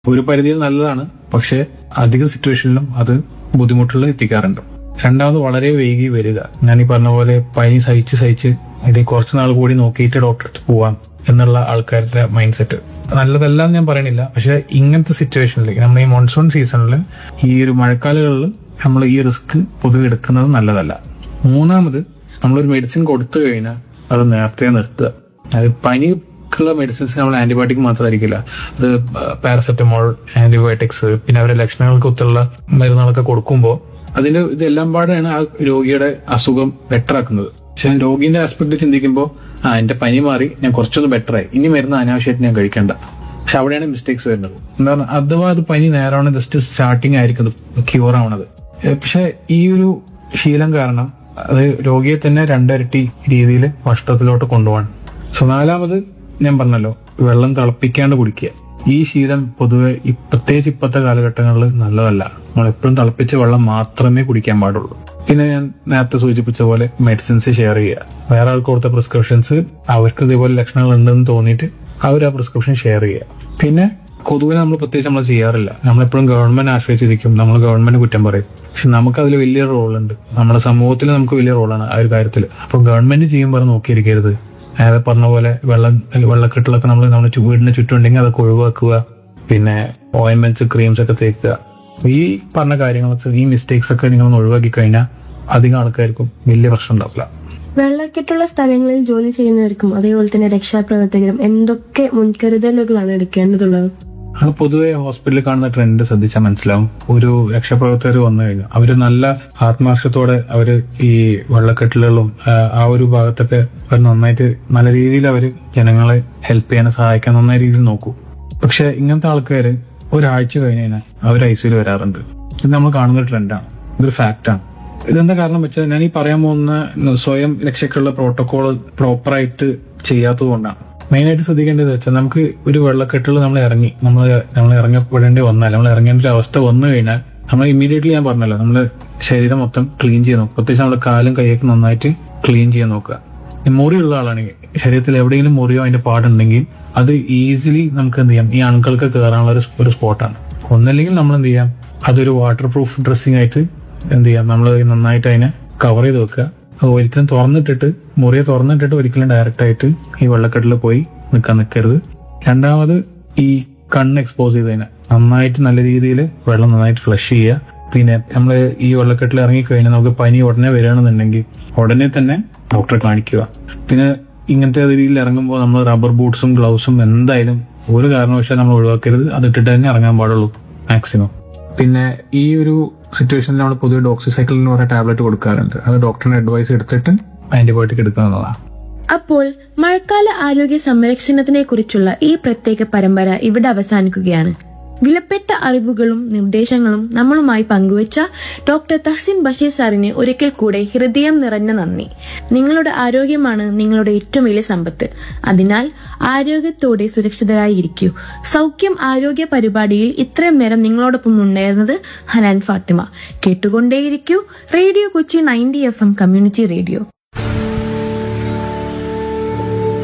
ഒരു പരിധിയിൽ നല്ലതാണ് പക്ഷെ അധിക സിറ്റുവേഷനിലും അത് ബുദ്ധിമുട്ടുകൾ എത്തിക്കാറുണ്ട് രണ്ടാമത് വളരെ വൈകി വരിക ഞാൻ ഈ പറഞ്ഞ പോലെ പനി സഹിച്ച് സഹിച്ച് ഇത് കുറച്ച് നാൾ കൂടി നോക്കിയിട്ട് ഡോക്ടറെ അടുത്ത് പോവാം എന്നുള്ള ആൾക്കാരുടെ മൈൻഡ് സെറ്റ് നല്ലതല്ല എന്ന് ഞാൻ പറയണില്ല പക്ഷെ ഇങ്ങനത്തെ സിറ്റുവേഷനിൽ നമ്മൾ ഈ മോൺസൂൺ സീസണിൽ ഈ ഒരു മഴക്കാലങ്ങളിൽ നമ്മൾ ഈ റിസ്ക് പൊതുവെ എടുക്കുന്നത് നല്ലതല്ല മൂന്നാമത് നമ്മളൊരു മെഡിസിൻ കൊടുത്തു കഴിഞ്ഞാൽ അത് നേരത്തെ നിർത്തുക അത് പനിക്കുള്ള മെഡിസിൻസ് നമ്മൾ ആന്റിബയോട്ടിക് മാത്രമായിരിക്കില്ല അത് പാരസെറ്റമോൾ ആന്റിബയോട്ടിക്സ് പിന്നെ അവരുടെ ലക്ഷണങ്ങൾക്കൊത്തുള്ള മരുന്നുകളൊക്കെ കൊടുക്കുമ്പോൾ അതിന്റെ ഇതെല്ലാം പാടെയാണ് ആ രോഗിയുടെ അസുഖം ബെറ്റർ ആക്കുന്നത് പക്ഷെ രോഗിന്റെ ആസ്പെക്ട് ചിന്തിക്കുമ്പോൾ ആ എന്റെ പനി മാറി ഞാൻ കുറച്ചൊന്ന് ബെറ്റർ ആയി ഇനി മരുന്ന് അനാവശ്യമായിട്ട് ഞാൻ കഴിക്കണ്ട പക്ഷെ അവിടെയാണ് മിസ്റ്റേക്സ് വരുന്നത് എന്താ പറഞ്ഞാൽ അഥവാ അത് പനി നേരാവണം ജസ്റ്റ് സ്റ്റാർട്ടിങ് ആയിരിക്കും ക്യൂർ ആവണത് ഏഹ് പക്ഷെ ഈ ഒരു ശീലം കാരണം അത് രോഗിയെ തന്നെ രണ്ടിരട്ടി രീതിയിൽ നഷ്ടത്തിലോട്ട് കൊണ്ടുപോകാൻ സോ നാലാമത് ഞാൻ പറഞ്ഞല്ലോ വെള്ളം തിളപ്പിക്കാണ്ട് കുടിക്കുക ഈ ശീലം പൊതുവെ ഈ പ്രത്യേകിച്ച് ഇപ്പോഴത്തെ കാലഘട്ടങ്ങളിൽ നല്ലതല്ല നമ്മൾ എപ്പോഴും തിളപ്പിച്ച വെള്ളം മാത്രമേ കുടിക്കാൻ പാടുള്ളൂ പിന്നെ ഞാൻ നേരത്തെ സൂചിപ്പിച്ച പോലെ മെഡിസിൻസ് ഷെയർ ചെയ്യുക വേറെ ആൾക്ക് കൊടുത്ത പ്രിസ്ക്രിപ്ഷൻസ് അവർക്ക് ഇതേപോലെ ലക്ഷണങ്ങൾ ഉണ്ടെന്ന് തോന്നിയിട്ട് അവർ ആ പ്രിസ്ക്രിപ്ഷൻ ഷെയർ ചെയ്യുക പിന്നെ കൊതുവിനെ നമ്മൾ പ്രത്യേകിച്ച് നമ്മൾ ചെയ്യാറില്ല നമ്മളെപ്പോഴും ഗവൺമെന്റ് ആശ്രയിച്ചിരിക്കും നമ്മൾ ഗവൺമെന്റ് കുറ്റം പറയും പക്ഷെ നമുക്ക് അതിൽ വലിയ റോളുണ്ട് നമ്മുടെ സമൂഹത്തിൽ നമുക്ക് വലിയ റോളാണ് ആ ഒരു കാര്യത്തിൽ അപ്പൊ ഗവൺമെന്റ് ചെയ്യുമ്പോൾ നോക്കിയിരിക്കരുത് നേരത്തെ പറഞ്ഞ പോലെ വെള്ളം വെള്ളക്കെട്ടിലൊക്കെ നമ്മൾ നമ്മുടെ ചു- വീടിന് ചുറ്റും ഉണ്ടെങ്കിൽ അതൊക്കെ ഒഴിവാക്കുക പിന്നെ ഓയിൻമെന്റ്സ് ക്രീംസ് ഒക്കെ തേക്കുക ഈ പറഞ്ഞ കാര്യങ്ങളൊക്കെ ഈ മിസ്റ്റേക്സ് ഒക്കെ നിങ്ങൾ ഒഴിവാക്കി കഴിഞ്ഞാൽ അധികം ആൾക്കാർക്കും വലിയ പ്രശ്നം ഉണ്ടാവില്ല വെള്ളക്കെട്ടുള്ള സ്ഥലങ്ങളിൽ ജോലി ചെയ്യുന്നവർക്കും അതേപോലെ തന്നെ രക്ഷാപ്രവർത്തകരും എന്തൊക്കെ മുൻകരുതലുകളാണ് എടുക്കേണ്ടതുള്ളത് അത് പൊതുവെ ഹോസ്പിറ്റലിൽ കാണുന്ന ട്രെൻഡ് ശ്രദ്ധിച്ചാൽ മനസ്സിലാവും ഒരു രക്ഷാപ്രവർത്തകർ വന്നു കഴിഞ്ഞു അവര് നല്ല ആത്മാർത്ഥത്തോടെ അവര് ഈ വെള്ളക്കെട്ടിലുകളും ആ, ആ ഒരു ഭാഗത്തൊക്കെ അവർ നന്നായിട്ട് നല്ല രീതിയിൽ അവര് ജനങ്ങളെ ഹെൽപ്പ് ചെയ്യാൻ സഹായിക്കാൻ നന്നായ രീതിയിൽ നോക്കൂ പക്ഷെ ഇങ്ങനത്തെ ആൾക്കാര് ഒരാഴ്ച കഴിഞ്ഞ് കഴിഞ്ഞാൽ അവർ ഐ സിയിൽ വരാറുണ്ട് ഇത് നമ്മൾ കാണുന്ന ഒരു ട്രെൻഡാണ് ഇതൊരു ഫാക്റ്റാണ് ഇതെന്താ കാരണം വെച്ചാൽ ഞാൻ ഈ പറയാൻ പോകുന്ന സ്വയം രക്ഷയ്ക്കുള്ള പ്രോട്ടോകോൾ പ്രോപ്പറായിട്ട് ചെയ്യാത്തത് കൊണ്ടാണ് മെയിനായിട്ട് ശ്രദ്ധിക്കേണ്ടത് വെച്ചാൽ നമുക്ക് ഒരു വെള്ളക്കെട്ടിൽ നമ്മൾ ഇറങ്ങി നമ്മൾ നമ്മൾ ഇറങ്ങപ്പെടേണ്ടി വന്നാൽ നമ്മൾ ഇറങ്ങേണ്ട ഒരു അവസ്ഥ വന്നു കഴിഞ്ഞാൽ നമ്മൾ ഇമ്മീഡിയറ്റ്ലി ഞാൻ പറഞ്ഞല്ലോ നമ്മുടെ ശരീരം മൊത്തം ക്ലീൻ ചെയ്യാൻ നോക്കുക പ്രത്യേകിച്ച് നമ്മുടെ കാലും കൈയൊക്കെ നന്നായിട്ട് ക്ലീൻ ചെയ്യാൻ നോക്കുക ഈ മുറിയുള്ള ആളാണെങ്കിൽ ശരീരത്തിൽ എവിടെയെങ്കിലും മുറിയോ അതിന്റെ പാടുണ്ടെങ്കിൽ അത് ഈസിലി നമുക്ക് എന്ത് ചെയ്യാം ഈ അണുക്കൾക്ക് കയറാനുള്ള ഒരു ഒരു സ്പോട്ടാണ് ഒന്നല്ലെങ്കിൽ നമ്മൾ എന്ത് ചെയ്യാം അതൊരു വാട്ടർ പ്രൂഫ് ഡ്രസ്സിംഗ് ആയിട്ട് എന്ത് ചെയ്യാം നമ്മൾ നന്നായിട്ട് അതിനെ കവർ ചെയ്ത് വെക്കുക അത് ഒരിക്കലും തുറന്നിട്ടിട്ട് മുറിയെ തുറന്നിട്ടിട്ട് ഒരിക്കലും ഡയറക്റ്റ് ആയിട്ട് ഈ വെള്ളക്കെട്ടിൽ പോയി നിൽക്കാൻ നിൽക്കരുത് രണ്ടാമത് ഈ കണ്ണ് എക്സ്പോസ് ചെയ്തതിന് നന്നായിട്ട് നല്ല രീതിയിൽ വെള്ളം നന്നായിട്ട് ഫ്ലഷ് ചെയ്യുക പിന്നെ നമ്മൾ ഈ വെള്ളക്കെട്ടിൽ ഇറങ്ങി കഴിഞ്ഞാൽ നമുക്ക് പനി ഉടനെ വരികയാണെന്നുണ്ടെങ്കിൽ ഉടനെ തന്നെ ഡോക്ടറെ കാണിക്കുക പിന്നെ ഇങ്ങനത്തെ രീതിയിൽ ഇറങ്ങുമ്പോൾ നമ്മൾ റബ്ബർ ബൂട്ട്സും ഗ്ലൗസും എന്തായാലും ഒരു കാരണവശാലും നമ്മൾ ഒഴിവാക്കരുത് അത് ഇട്ടിട്ട് തന്നെ ഇറങ്ങാൻ പാടുള്ളൂ മാക്സിമം പിന്നെ ഈ ഒരു സിറ്റുവേഷനിൽ നമ്മൾ പൊതുവെ ഡോക്സിസൈക്കിൾ എന്ന് പറയുന്ന ടാബ്ലറ്റ് കൊടുക്കാറുണ്ട് അത് ഡോക്ടറിന്റെ അഡ്വൈസ് എടുത്തിട്ട് ആന്റിബയോട്ടിക് എടുക്കാവുന്നതാണ് അപ്പോൾ മഴക്കാല ആരോഗ്യ സംരക്ഷണത്തിനെ കുറിച്ചുള്ള ഈ പ്രത്യേക പരമ്പര ഇവിടെ അവസാനിക്കുകയാണ് വിലപ്പെട്ട അറിവുകളും നിർദ്ദേശങ്ങളും നമ്മളുമായി പങ്കുവച്ച ഡോക്ടർ തഹസിൻ ബഷീർ സാറിന് ഒരിക്കൽ കൂടെ ഹൃദയം നിറഞ്ഞ നന്ദി നിങ്ങളുടെ ആരോഗ്യമാണ് നിങ്ങളുടെ ഏറ്റവും വലിയ സമ്പത്ത് അതിനാൽ ആരോഗ്യത്തോടെ സുരക്ഷിതരായി ഇരിക്കൂ സൗഖ്യം ആരോഗ്യ പരിപാടിയിൽ ഇത്രയും നേരം നിങ്ങളോടൊപ്പം ഉണ്ടായിരുന്നത് ഹനാൻ ഫാത്തിമ കേട്ടുകൊണ്ടേയിരിക്കൂ radio Kochi ninety F M community radio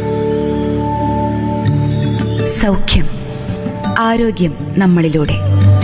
സൗഖ്യം ആരോഗ്യം നമ്മളിലൂടെ